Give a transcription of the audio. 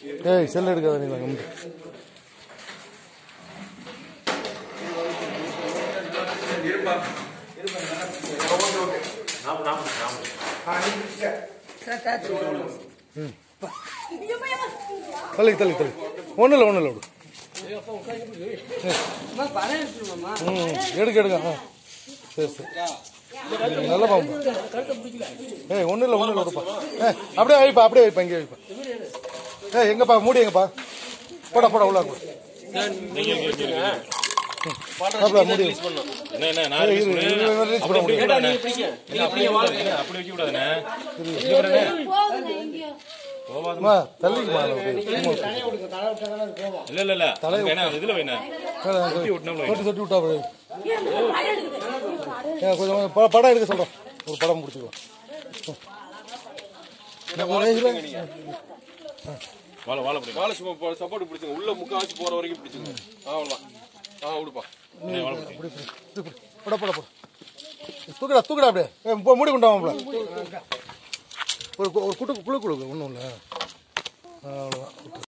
ஏய் செல் எடுக்காத நீ கம்பி தள்ளி தள்ளி தள்ளி ஒன்றும் இல்லை ஒன்றும் இல்லை விடு ம் எடுக்க எடுக்க ஆ சரி சரி நல்ல பாம்பு ஏய் ஒன்றும் இல்லை ஒன்றும் இல்லை விடுப்பா ஏ அப்படியே வைப்பா அப்படியே வைப்பா இங்கே வைப்பா ஏய் எங்கப்பா மூடி எங்கப்பா போடா போடா உள்ள போட அப்படியே மூடி என்ன என்ன நான் ஏய், இரு, இரு, இரு, release பண்ண முடியும். என்ன அப்படி வைக்க கூடாதுண்ணே. அப்படி வைக்க கூடாதுண்ணே அம்மா, தள்ளிக்குமா சும்மா இல்ல இல்ல இல்ல அங்க என்ன இதுல வைண்ணே சொட்டி விட்டுனோம்ல சொட்டி சொட்டி விட்டா போய் ஏன் கொஞ்சம் ப- படம் எடுக்க சொல்றேன் ஒரு படம் பிடிச்சிக்கலாம் வாழை வாழை பிடிக்கும் வாழை சும்மா சப்போர்ட் பிடிச்சுங்க உள்ள முக்காவாசி போற வரைக்கும் பிடிச்சுங்க அவ்வளவுதான் ஆ விடுப்பா பட பட பட தூக்கடா தூக்கடா அப்படியே ஏய், போ, மூடி கொண்டாவாம்ல ஒரு ஒரு குட்டு குழு குழு ஒன்றும் இல்லை அவ்வளோதான்